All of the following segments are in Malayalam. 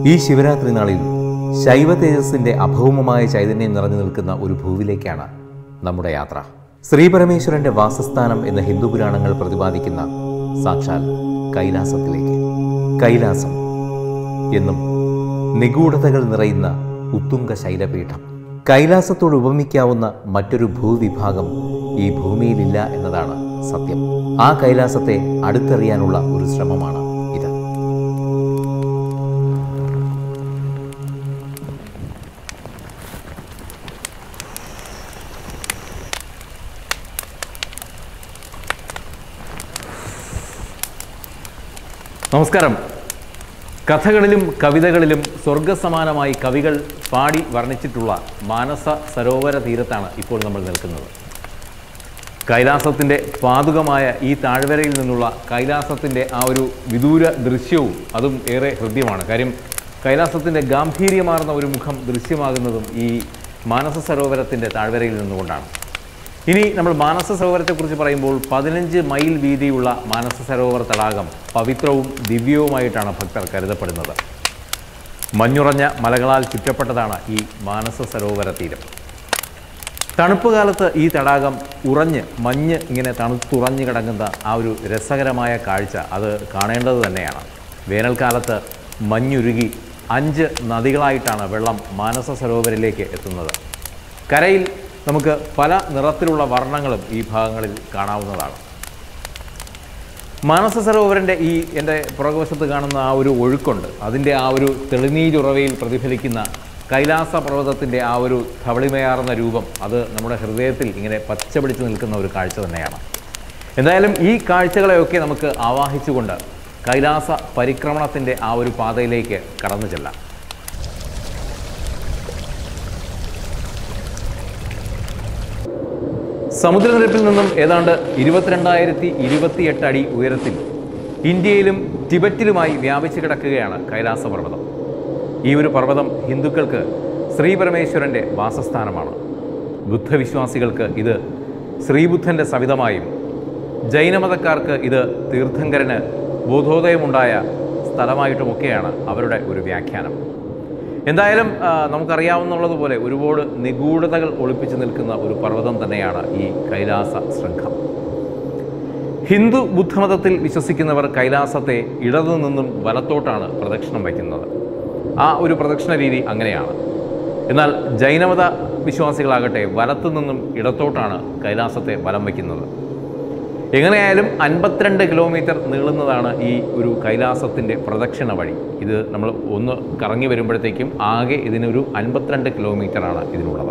ഈ ശിവരാത്രി നാളിൽ ശൈവ തേജസ്സിന്റെ അഭൗമമായ ചൈതന്യം നിറഞ്ഞു നിൽക്കുന്ന ഒരു ഭൂവിലേക്കാണ് നമ്മുടെ യാത്ര ശ്രീപരമേശ്വരന്റെ വാസസ്ഥാനം എന്ന ഹിന്ദു പുരാണങ്ങൾ പ്രതിപാദിക്കുന്ന സാക്ഷാൽ കൈലാസത്തിലേക്ക് കൈലാസം എന്നും നിഗൂഢതകൾ നിറയുന്ന ഉത്തുംഗ ശൈലപീഠം കൈലാസത്തോട് ഉപമിക്കാവുന്ന മറ്റൊരു ഭൂവിഭാഗം ഈ ഭൂമിയിലില്ല എന്നതാണ് സത്യം ആ കൈലാസത്തെ അടുത്തറിയാനുള്ള ഒരു ശ്രമമാണ് ഇത് നമസ്കാരം കഥകളിലും കവിതകളിലും സ്വർഗസമാനമായി കവികൾ പാടി വർണ്ണിച്ചിട്ടുള്ള മാനസ സരോവര തീരത്താണ് ഇപ്പോൾ നമ്മൾ നിൽക്കുന്നത് കൈലാസത്തിൻ്റെ പാതുകമായ ഈ താഴ്വരയിൽ നിന്നുള്ള കൈലാസത്തിൻ്റെ ആ ഒരു വിദൂര ദൃശ്യവും അതും ഏറെ ഹൃദ്യമാണ് കാര്യം കൈലാസത്തിൻ്റെ ഗാംഭീര്യമാർന്ന ഒരു മുഖം ദൃശ്യമാകുന്നതും ഈ മാനസ സരോവരത്തിൻ്റെ താഴ്വരയിൽ നിന്നുകൊണ്ടാണ് ഇനി നമ്മൾ മാനസ സരോവരത്തെക്കുറിച്ച് പറയുമ്പോൾ പതിനഞ്ച് മൈൽ വീതിയുള്ള മാനസ സരോവർ തടാകം പവിത്രവും ദിവ്യവുമായിട്ടാണ് ഭക്തർ കരുതപ്പെടുന്നത് മഞ്ഞുറഞ്ഞ മലകളാൽ ചുറ്റപ്പെട്ടതാണ് ഈ മാനസ സരോവര തീരം തണുപ്പ് കാലത്ത് ഈ തടാകം ഉറഞ്ഞ് മഞ്ഞ് ഇങ്ങനെ തണുത്തുറഞ്ഞു കിടങ്ങുന്ന ആ ഒരു രസകരമായ കാഴ്ച അത് കാണേണ്ടത് തന്നെയാണ് വേനൽക്കാലത്ത് മഞ്ഞുരുകി അഞ്ച് നദികളായിട്ടാണ് വെള്ളം മാനസ സരോവരിലേക്ക് എത്തുന്നത് കരയിൽ നമുക്ക് പല നിറത്തിലുള്ള വർണ്ണങ്ങളും ഈ ഭാഗങ്ങളിൽ കാണാവുന്നതാണ് മാനസ സരോവരൻ്റെ ഈ എൻ്റെ പുറകുവശത്ത് കാണുന്ന ആ ഒരു ഒഴുക്കുണ്ട് അതിൻ്റെ ആ ഒരു തെളിനീരുറവയിൽ പ്രതിഫലിക്കുന്ന കൈലാസ പർവ്വതത്തിൻ്റെ ആ ഒരു ധവളിമയാർന്ന രൂപം അത് നമ്മുടെ ഹൃദയത്തിൽ ഇങ്ങനെ പച്ച പിടിച്ച് നിൽക്കുന്ന ഒരു കാഴ്ച തന്നെയാണ് എന്തായാലും ഈ കാഴ്ചകളെയൊക്കെ നമുക്ക് ആവാഹിച്ചുകൊണ്ട് കൈലാസ പരിക്രമണത്തിൻ്റെ ആ ഒരു പാതയിലേക്ക് കടന്നു ചെല്ലാം സമുദ്രനിരപ്പിൽ നിന്നും ഏതാണ്ട് ഇരുപത്തിരണ്ടായിരത്തി ഇരുപത്തിയെട്ട് അടി ഉയരത്തിൽ ഇന്ത്യയിലും ടിബറ്റിലുമായി വ്യാപിച്ചു കിടക്കുകയാണ് കൈലാസ പർവ്വതം ഈ ഒരു പർവ്വതം ഹിന്ദുക്കൾക്ക് ശ്രീപരമേശ്വരൻ്റെ വാസസ്ഥാനമാണ് ബുദ്ധവിശ്വാസികൾക്ക് ഇത് ശ്രീബുദ്ധൻ്റെ സവിധമായും ജൈനമതക്കാർക്ക് ഇത് തീർത്ഥങ്കരന് ബോധോദയമുണ്ടായ സ്ഥലമായിട്ടുമൊക്കെയാണ് അവരുടെ ഒരു വ്യാഖ്യാനം എന്തായാലും ആ, നമുക്കറിയാവുന്നുള്ളതുപോലെ ഒരുപാട് നിഗൂഢതകൾ ഒളിപ്പിച്ചു നിൽക്കുന്ന ഒരു പർവ്വതം തന്നെയാണ് ഈ കൈലാസ ശൃംഖം ഹിന്ദു ബുദ്ധമതത്തിൽ വിശ്വസിക്കുന്നവർ കൈലാസത്തെ ഇടതു നിന്നും വലത്തോട്ടാണ് പ്രദക്ഷിണം വയ്ക്കുന്നത് ആ ഒരു പ്രദക്ഷിണ രീതി അങ്ങനെയാണ് എന്നാൽ ജൈനമത വിശ്വാസികളാകട്ടെ വലത്തു നിന്നും ഇടത്തോട്ടാണ് കൈലാസത്തെ വലം വയ്ക്കുന്നത് എങ്ങനെയായാലും അൻപത്തിരണ്ട് കിലോമീറ്റർ നീളുന്നതാണ് ഈ ഒരു കൈലാസത്തിൻ്റെ പ്രദക്ഷിണ വഴി ഇത് നമ്മൾ ഒന്ന് കറങ്ങി വരുമ്പോഴത്തേക്കും ആകെ ഇതിനൊരു അൻപത്തിരണ്ട് കിലോമീറ്ററാണ് ഇതിനുള്ളത്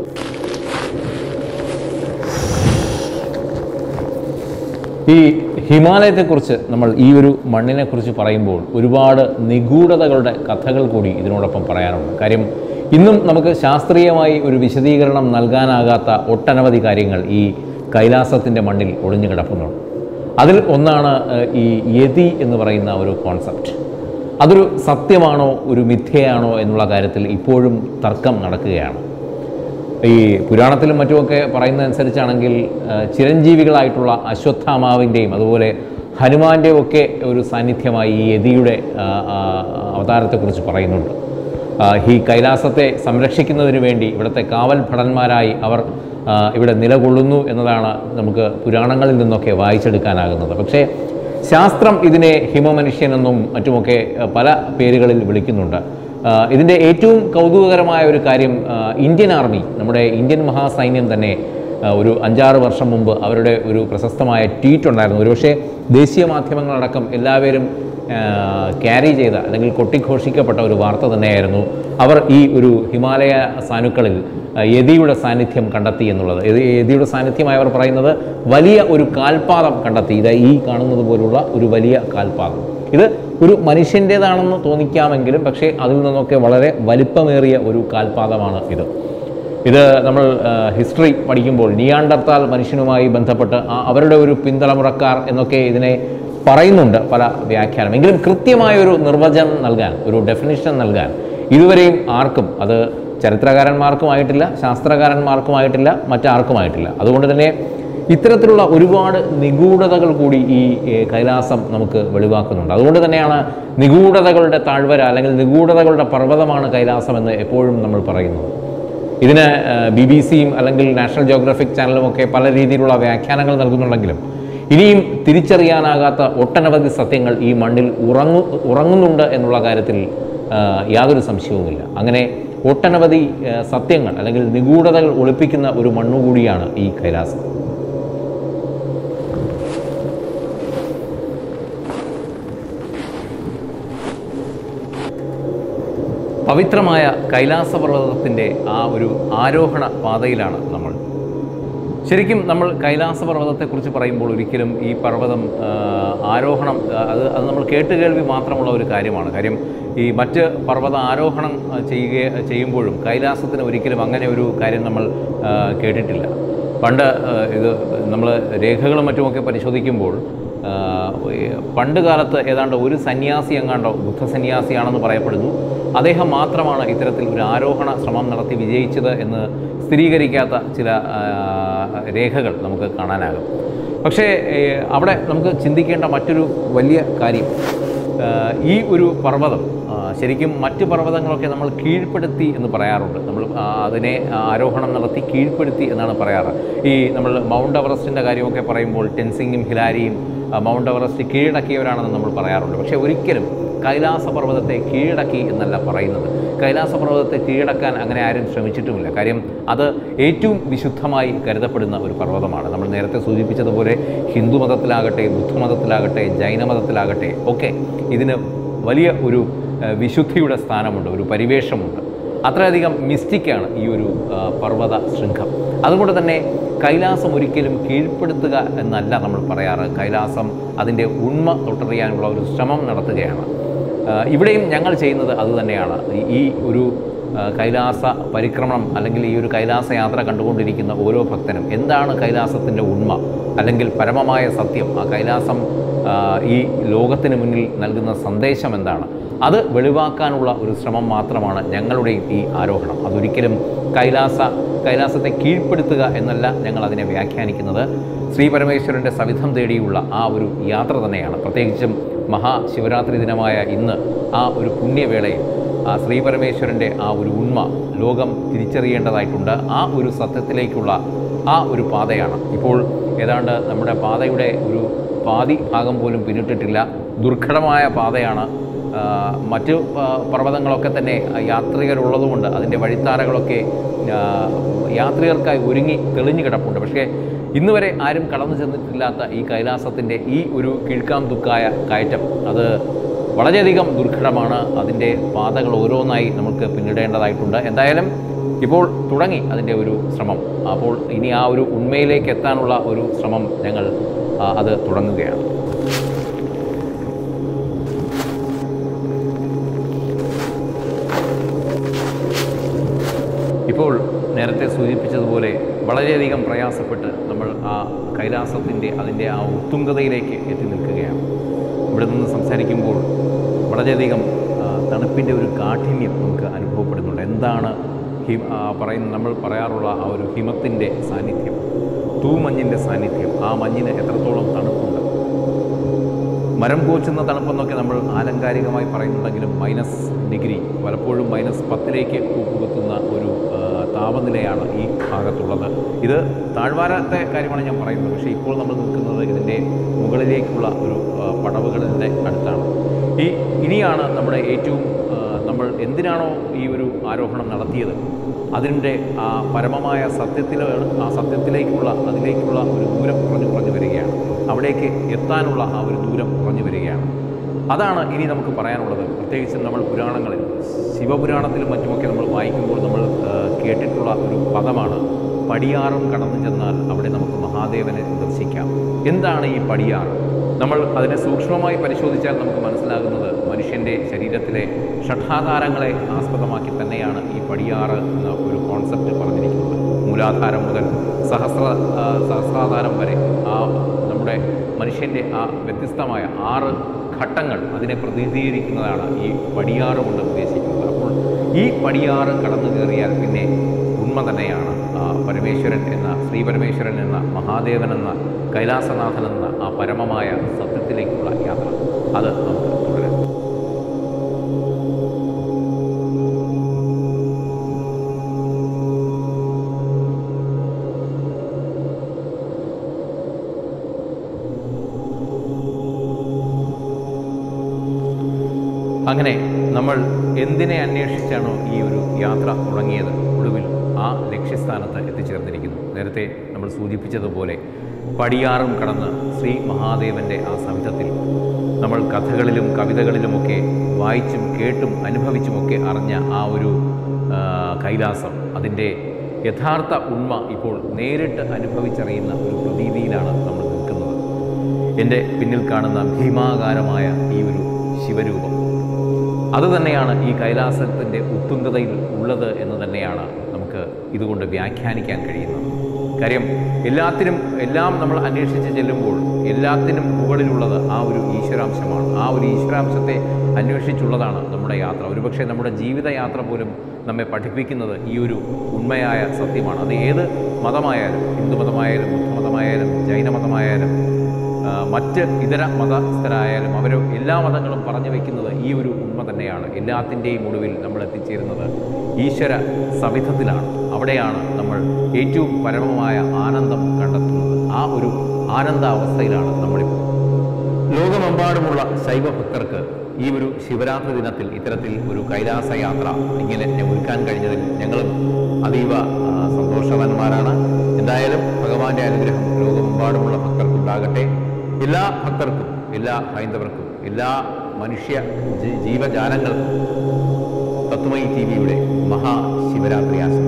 ഈ ഹിമാലയത്തെക്കുറിച്ച് നമ്മൾ ഈ ഒരു മണ്ണിനെക്കുറിച്ച് പറയുമ്പോൾ ഒരുപാട് നിഗൂഢതകളുടെ കഥകൾ കൂടി ഇതിനോടൊപ്പം പറയാനുണ്ട് കാര്യം ഇന്നും നമുക്ക് ശാസ്ത്രീയമായി ഒരു വിശദീകരണം നൽകാനാകാത്ത ഒട്ടനവധി കാര്യങ്ങൾ ഈ കൈലാസത്തിൻ്റെ മണ്ണിൽ ഒളിഞ്ഞു കിടക്കുന്നുണ്ട് അതിൽ ഒന്നാണ് ഏഹ്, ഈ യതി എന്ന് പറയുന്ന ഒരു കോൺസെപ്റ്റ് അതൊരു സത്യമാണോ ഒരു മിഥ്യയാണോ എന്നുള്ള കാര്യത്തിൽ ഇപ്പോഴും തർക്കം നടക്കുകയാണ് ഈ പുരാണത്തിലും മറ്റുമൊക്കെ പറയുന്നതനുസരിച്ചാണെങ്കിൽ ആ, ചിരഞ്ജീവികളായിട്ടുള്ള അശ്വത്ഥാമാവിൻ്റെയും അതുപോലെ ഹനുമാൻ്റെയും ഒക്കെ ഒരു സാന്നിധ്യമായി ഈ യതിയുടെ ആ, ആ, അവതാരത്തെക്കുറിച്ച് പറയുന്നുണ്ട് ആ, ഈ കൈലാസത്തെ സംരക്ഷിക്കുന്നതിന് വേണ്ടി ഇവിടുത്തെ കാവൽ ഭടന്മാരായി അവർ ആ, ഇവിടെ നിലകൊള്ളുന്നു എന്നതാണ് നമുക്ക് പുരാണങ്ങളിൽ നിന്നൊക്കെ വായിച്ചെടുക്കാനാകുന്നത് പക്ഷേ ശാസ്ത്രം ഇതിനെ ഹിമമനുഷ്യനെന്നും മറ്റുമൊക്കെ ആ, പല പേരുകളിൽ വിളിക്കുന്നുണ്ട് ആ, ഇതിൻ്റെ ഏറ്റവും കൗതുകകരമായ ഒരു കാര്യം ആ, ഇന്ത്യൻ ആർമി നമ്മുടെ ഇന്ത്യൻ മഹാസൈന്യം തന്നെ ആ, ഒരു അഞ്ചാറ് വർഷം മുമ്പ് അവരുടെ ഒരു പ്രശസ്തമായ ട്വീറ്റ് ഉണ്ടായിരുന്നു ഒരുപക്ഷെ ദേശീയ മാധ്യമങ്ങളടക്കം എല്ലാവരും ക്യാരി ചെയ്ത അല്ലെങ്കിൽ കൊട്ടിഘോഷിക്കപ്പെട്ട ഒരു വാർത്ത തന്നെയായിരുന്നു അവർ ഈ ഒരു ഹിമാലയ സാനുക്കളിൽ ആ, യതിയുടെ സാന്നിധ്യം കണ്ടെത്തി എന്നുള്ളത് യതി- യതിയുടെ സാന്നിധ്യമായി അവർ പറയുന്നത് വലിയ ഒരു കാൽപാദം കണ്ടെത്തി ഇത് ഈ കാണുന്നത് പോലുള്ള ഒരു വലിയ കാൽപാദം ഇത് ഒരു മനുഷ്യൻ്റേതാണെന്ന് തോന്നിക്കാമെങ്കിലും പക്ഷേ അതിൽ നിന്നൊക്കെ വളരെ വലിപ്പമേറിയ ഒരു കാൽപാദമാണ് ഇത് ഇത് നമ്മൾ ഹിസ്റ്ററി പഠിക്കുമ്പോൾ നിയാണ്ടർത്താൽ മനുഷ്യനുമായി ബന്ധപ്പെട്ട് ആ അവരുടെ ഒരു പിന്തലമുറക്കാർ എന്നൊക്കെ ഇതിനെ പറയുന്നുണ്ട് പല വ്യാഖ്യാനം എങ്കിലും കൃത്യമായൊരു നിർവചനം നൽകാൻ ഒരു ഡെഫിനിഷൻ നൽകാൻ ഇതുവരെയും ആർക്കും അത് ചരിത്രകാരന്മാർക്കുമായിട്ടില്ല ശാസ്ത്രകാരന്മാർക്കുമായിട്ടില്ല മറ്റാർക്കുമായിട്ടില്ല അതുകൊണ്ട് തന്നെ ഇത്തരത്തിലുള്ള ഒരുപാട് നിഗൂഢതകൾ കൂടി ഈ ഏ, കൈലാസം നമുക്ക് വെളിവാക്കുന്നുണ്ട് അതുകൊണ്ട് തന്നെയാണ് നിഗൂഢതകളുടെ താഴ്വര അല്ലെങ്കിൽ നിഗൂഢതകളുടെ പർവ്വതമാണ് കൈലാസം എന്ന് എപ്പോഴും നമ്മൾ പറയുന്നത് ഇതിന് ബി ബി സിയും അല്ലെങ്കിൽ നാഷണൽ ജോഗ്രഫിക് ചാനലും ഒക്കെ പല രീതിയിലുള്ള വ്യാഖ്യാനങ്ങൾ നൽകുന്നുണ്ടെങ്കിലും ഇനിയും തിരിച്ചറിയാനാകാത്ത ഒട്ടനവധി സത്യങ്ങൾ ഈ മണ്ണിൽ ഉറങ്ങു ഉറങ്ങുന്നുണ്ട് എന്നുള്ള കാര്യത്തിൽ ആ, യാതൊരു സംശയവുമില്ല അങ്ങനെ ഒട്ടനവധി ആ, സത്യങ്ങൾ അല്ലെങ്കിൽ നിഗൂഢതകൾ ഒളിപ്പിക്കുന്ന ഒരു മണ്ണുകൂടിയാണ് ഈ കൈലാസം പവിത്രമായ കൈലാസപർവ്വതത്തിൻ്റെ ആ ഒരു ആരോഹണ പാതയിലാണ് നമ്മൾ ശരിക്കും നമ്മൾ കൈലാസപർവ്വതത്തെക്കുറിച്ച് പറയുമ്പോൾ ഒരിക്കലും ഈ പർവ്വതം ആ, ആരോഹണം ആ, അത് അത് നമ്മൾ കേട്ടുകേൾവി മാത്രമുള്ള ഒരു കാര്യമാണ് കാര്യം ഈ മറ്റ് പർവ്വത ആരോഹണം ആ, ചെയ്യുക ചെയ്യുമ്പോഴും കൈലാസത്തിന് ഒരിക്കലും അങ്ങനെ ഒരു കാര്യം നമ്മൾ ആ, കേട്ടിട്ടില്ല പണ്ട് ആ, ഇത് നമ്മൾ രേഖകളും മറ്റുമൊക്കെ പരിശോധിക്കുമ്പോൾ ആ, ഈ പണ്ട് കാലത്ത് ഏതാണ്ട് ഒരു സന്യാസി എങ്ങാണ്ടോ ബുദ്ധസന്യാസിയാണെന്ന് പറയപ്പെടുന്നു അദ്ദേഹം മാത്രമാണ് ഇത്തരത്തിൽ ഒരു ആരോഹണ ശ്രമം നടത്തി വിജയിച്ചത് എന്ന് സ്ഥിരീകരിക്കാത്ത ചില ആ, രേഖകൾ നമുക്ക് കാണാനാകും പക്ഷേ ഏ, അവിടെ നമുക്ക് ചിന്തിക്കേണ്ട മറ്റൊരു വലിയ കാര്യം ആ, ഈ ഒരു പർവ്വതം ആ, ശരിക്കും മറ്റ് പർവ്വതങ്ങളൊക്കെ നമ്മൾ കീഴ്പ്പെടുത്തി എന്ന് പറയാറുണ്ട് നമ്മൾ ആ, അതിനെ ആരോഹണം നടത്തി കീഴ്പ്പെടുത്തി എന്നാണ് പറയാറ് ഈ നമ്മൾ മൗണ്ട് എവറസ്റ്റിൻ്റെ കാര്യമൊക്കെ പറയുമ്പോൾ ടെൻസിങ്ങും ഹിലാരിയും ആ, മൗണ്ട് എവറസ്റ്റ് കീഴടക്കിയവരാണെന്ന് നമ്മൾ പറയാറുണ്ട് പക്ഷേ ഒരിക്കലും കൈലാസ പർവ്വതത്തെ കീഴടക്കി എന്നല്ല പറയുന്നത് കൈലാസ പർവ്വതത്തെ കീഴടക്കാൻ അങ്ങനെ ആരും ശ്രമിച്ചിട്ടുമില്ല കാര്യം അത് ഏറ്റവും വിശുദ്ധമായി കരുതപ്പെടുന്ന ഒരു പർവ്വതമാണ് നമ്മൾ നേരത്തെ സൂചിപ്പിച്ചതുപോലെ ഹിന്ദു മതത്തിലാകട്ടെ ബുദ്ധമതത്തിലാകട്ടെ ജൈനമതത്തിലാകട്ടെ ഒക്കെ ഇതിന് വലിയ ഒരു ആ, വിശുദ്ധിയുടെ സ്ഥാനമുണ്ട് ഒരു പരിവേഷമുണ്ട് അത്രയധികം മിസ്റ്റിക്കാണ് ഈ ഒരു ആ, പർവ്വത ശൃംഖം അതുകൊണ്ട് തന്നെ കൈലാസം ഒരിക്കലും കീഴ്പ്പെടുത്തുക എന്നല്ല നമ്മൾ പറയാറ് കൈലാസം അതിൻ്റെ ഉണ്മ തൊട്ടറിയാനുള്ള ഒരു ശ്രമം നടത്തുകയാണ് ആ, ഇവിടെയും ഞങ്ങൾ ചെയ്യുന്നത് അതുതന്നെയാണ് ഈ- ഈ ഒരു ആ, കൈലാസ പരിക്രമണം അല്ലെങ്കിൽ ഈ ഒരു കൈലാസ യാത്ര കണ്ടുകൊണ്ടിരിക്കുന്ന ഓരോ ഭക്തനും എന്താണ് കൈലാസത്തിൻ്റെ ഉണ്മ അല്ലെങ്കിൽ പരമമായ സത്യം ആ കൈലാസം ആ, ഈ ലോകത്തിന് മുന്നിൽ നൽകുന്ന സന്ദേശം എന്താണ് അത് വെളിവാക്കാനുള്ള ഒരു ശ്രമം മാത്രമാണ് ഞങ്ങളുടെയും ഈ ആരോഹണം അതൊരിക്കലും കൈലാസ കൈലാസത്തെ കീഴ്പ്പെടുത്തുക എന്നല്ല ഞങ്ങൾ അതിനെ വ്യാഖ്യാനിക്കുന്നത് ശ്രീ പരമേശ്വരൻ്റെ സവിധം തേടിയുള്ള ആ ഒരു യാത്ര തന്നെയാണ് പ്രത്യേകിച്ചും മഹാശിവരാത്രി ദിനമായ ഇന്ന് ആ ഒരു പുണ്യവേളയിൽ ആ ശ്രീ പരമേശ്വരൻ്റെ ആ ഒരു ഉണ്മ ലോകം തിരിച്ചറിയേണ്ടതായിട്ടുണ്ട് ആ ഒരു സത്യത്തിലേക്കുള്ള ആ ഒരു പാതയാണ് ഇപ്പോൾ ഏതാണ്ട് നമ്മുടെ പാതയുടെ ഒരു പാതി ഭാഗം പോലും പിന്നിട്ടിട്ടില്ല ദുർഘടമായ പാതയാണ് ആ, മറ്റ് ആ, പർവ്വതങ്ങളൊക്കെ തന്നെ ആ, യാത്രികരുള്ളതുകൊണ്ട് അതിൻ്റെ വഴിത്താരകളൊക്കെ ആ, യാത്രികർക്കായി ഒരുങ്ങി തെളിഞ്ഞു കിടപ്പുണ്ട് പക്ഷേ ഇന്ന് വരെ ആരും കടന്നു ചെന്നിട്ടില്ലാത്ത ഈ കൈലാസത്തിൻ്റെ ഈ ഒരു കീഴ്ക്കാം ദുഃഖായ കയറ്റം അത് വളരെയധികം ദുർഘടമാണ് അതിൻ്റെ പാതകൾ ഓരോന്നായി നമുക്ക് പിന്നിടേണ്ടതായിട്ടുണ്ട് എന്തായാലും ഇപ്പോൾ തുടങ്ങി അതിൻ്റെ ഒരു ശ്രമം അപ്പോൾ ഇനി ആ ഒരു ഉണ്മയിലേക്ക് എത്താനുള്ള ഒരു ശ്രമം ഞങ്ങൾ ആ, അത് തുടങ്ങുകയാണ് ഇപ്പോൾ നേരത്തെ സൂചിപ്പിച്ചതുപോലെ വളരെയധികം പ്രയാസപ്പെട്ട് നമ്മൾ ആ കൈലാസത്തിൻ്റെ അതിൻ്റെ ആ ഉത്തുംഗതയിലേക്ക് എത്തി നിൽക്കുകയാണ് ഇവിടെ നിന്ന് സംസാരിക്കുമ്പോൾ വളരെയധികം ആ, തണുപ്പിൻ്റെ ഒരു കാഠിന്യം നമുക്ക് അനുഭവപ്പെടുന്നുണ്ട് എന്താണ് ഹി ആ, പറയുന്ന നമ്മൾ പറയാറുള്ള ആ ഒരു ഹിമത്തിൻ്റെ സാന്നിധ്യം തൂമഞ്ഞിൻ്റെ സാന്നിധ്യം ആ മഞ്ഞിന് എത്രത്തോളം തണുപ്പുണ്ട് മരം കോച്ചുന്ന തണുപ്പെന്നൊക്കെ നമ്മൾ ആലങ്കാരികമായി പറയുന്നുണ്ടെങ്കിലും മൈനസ് ഡിഗ്രി പലപ്പോഴും മൈനസ് പത്തിലേക്ക് കൂപ്പുകുത്തുന്ന ഒരു ആ, താപനിലയാണ് ഈ ഭാഗത്തുള്ളത് ഇത് താഴ്വാരത്തെ കാര്യമാണ് ഞാൻ പറയുന്നത് പക്ഷേ ഇപ്പോൾ നമ്മൾ നിൽക്കുന്നത് ഇതിൻ്റെ മുകളിലേക്കുള്ള ഒരു ആ, പടവുകളിൻ്റെ അടുത്താണ് ഈ ഇനിയാണ് നമ്മുടെ ഏറ്റവും ആ, നമ്മൾ എന്തിനാണോ ഈ ഒരു ആരോഹണം നടത്തിയത് അതിൻ്റെ ആ പരമമായ സത്യത്തിലാണ് ആ സത്യത്തിലേക്കുള്ള അതിലേക്കുള്ള ഒരു ദൂരം കുറഞ്ഞു കുറഞ്ഞു വരികയാണ് അവിടേക്ക് എത്താനുള്ള ആ ഒരു ദൂരം കുറഞ്ഞു വരികയാണ് അതാണ് ഇനി നമുക്ക് പറയാനുള്ളത് പ്രത്യേകിച്ചും നമ്മൾ പുരാണങ്ങളിൽ ശിവപുരാണത്തിലും മറ്റുമൊക്കെ നമ്മൾ വായിക്കുമ്പോൾ നമ്മൾ ആ, കേട്ടിട്ടുള്ള ഒരു പദമാണ് പടിയാറും കടന്നു ചെന്നാൽ അവിടെ നമുക്ക് മഹാദേവനെ ദർശിക്കാം എന്താണ് ഈ പടിയാറ് നമ്മൾ അതിനെ സൂക്ഷ്മമായി പരിശോധിച്ചാൽ നമുക്ക് മനസ്സിലാകുന്നത് മനുഷ്യൻ്റെ ശരീരത്തിലെ ഷഠാധാരങ്ങളെ ആസ്പദമാക്കി തന്നെയാണ് ഈ പടിയാറ് എന്ന ഒരു കോൺസെപ്റ്റ് പറഞ്ഞിരിക്കുന്നത് മൂലാധാരം മുതൽ സഹസ്ര ആ, സഹസ്രാധാരം വരെ ആ നമ്മുടെ മനുഷ്യൻ്റെ ആ വ്യത്യസ്തമായ ആറ് ഘട്ടങ്ങൾ അതിനെ പ്രതിനിധീകരിക്കുന്നതാണ് ഈ പടിയാറ് കൊണ്ട് ഉദ്ദേശിക്കുന്നത് അപ്പോൾ ഈ പടിയാറ് കടന്നു കയറിയാൽ പിന്നെ ഉണ്മ തന്നെയാണ് ആ പരമേശ്വരൻ എന്ന ശ്രീ പരമേശ്വരൻ എന്ന മഹാദേവൻ എന്ന കൈലാസനാഥൻ എന്ന ആ പരമമായ സത്യത്തിലേക്കുള്ള യാത്ര അത് നമുക്ക് തുടരാം അങ്ങനെ നമ്മൾ എന്തിനെ അന്വേഷിച്ചാണോ ഈ ഒരു യാത്ര തുടങ്ങിയത് ഒടുവിൽ ആ ലക്ഷ്യസ്ഥാനത്ത് എത്തിച്ചേർന്നിരിക്കുന്നു നേരത്തെ നമ്മൾ സൂചിപ്പിച്ചതുപോലെ പടിയാറും കടന്ന് ശ്രീ മഹാദേവൻ്റെ ആ സവിധത്തിൽ നമ്മൾ കഥകളിലും കവിതകളിലുമൊക്കെ വായിച്ചും കേട്ടും അനുഭവിച്ചുമൊക്കെ അറിഞ്ഞ ആ ഒരു ആ, കൈലാസം അതിൻ്റെ യഥാർത്ഥ ഉണ്മ ഇപ്പോൾ നേരിട്ട് അനുഭവിച്ചറിയുന്ന ഒരു പ്രതീതിയിലാണ് നമ്മൾ നിൽക്കുന്നത് എൻ്റെ പിന്നിൽ കാണുന്ന ഭീമാകാരമായ ഈ ഒരു ശിവരൂപം അതുതന്നെയാണ് ഈ കൈലാസത്തിൻ്റെ ഉത്തുംഗതയിൽ ഉള്ളത് എന്ന് തന്നെയാണ് നമുക്ക് ഇതുകൊണ്ട് വ്യാഖ്യാനിക്കാൻ കഴിയുന്നത് കാര്യം എല്ലാത്തിനും എല്ലാം നമ്മൾ അന്വേഷിച്ച് ചെല്ലുമ്പോൾ എല്ലാത്തിനും മുകളിലുള്ളത് ആ ഒരു ഈശ്വരാംശമാണ് ആ ഒരു ഈശ്വരാംശത്തെ അന്വേഷിച്ചുള്ളതാണ് നമ്മുടെ യാത്ര ഒരുപക്ഷെ നമ്മുടെ ജീവിതയാത്ര പോലും നമ്മെ പഠിപ്പിക്കുന്നത് ഈ ഒരു ഉണ്മയായ സത്യമാണ് അത് ഏത് മതമായാലും ഹിന്ദുമതമായാലും ബുദ്ധമതമായാലും ജൈനമതമായാലും ആ, മറ്റ് ഇതര മതസ്ഥരായാലും അവർ എല്ലാ മതങ്ങളും പറഞ്ഞു വയ്ക്കുന്നത് ഈ ഒരു ഉണ്മ തന്നെയാണ് എല്ലാത്തിൻ്റെയും ഒടുവിൽ നമ്മൾ എത്തിച്ചേരുന്നത് ഈശ്വര സവിധത്തിലാണ് അവിടെയാണ് നമ്മൾ ഏറ്റവും പരമമായ ആനന്ദം കണ്ടെത്തുന്നത് ആ ഒരു ആനന്ദാവസ്ഥയിലാണ് നമ്മളിപ്പോൾ ലോകമെമ്പാടുമുള്ള ശൈവഭക്തർക്ക് ഈ ഒരു ശിവരാത്രി ദിനത്തിൽ ഇത്തരത്തിൽ ഒരു കൈലാസ യാത്ര ഇങ്ങനെ ഒരുക്കാൻ കഴിഞ്ഞതിൽ ഞങ്ങളും അതീവ ആ, സന്തോഷവാന്മാരാണ് എന്തായാലും ഭഗവാന്റെ അനുഗ്രഹം ലോകമെമ്പാടുമുള്ള ഭക്തർക്കുണ്ടാകട്ടെ എല്ലാ ഭക്തർക്കും എല്ലാ ഹൈന്ദവർക്കും എല്ലാ മനുഷ്യ ജീ- ജീവജാലങ്ങൾക്കും തത്വമയി ടി വിയുടെ മഹാശിവരാത്രി ആശംസ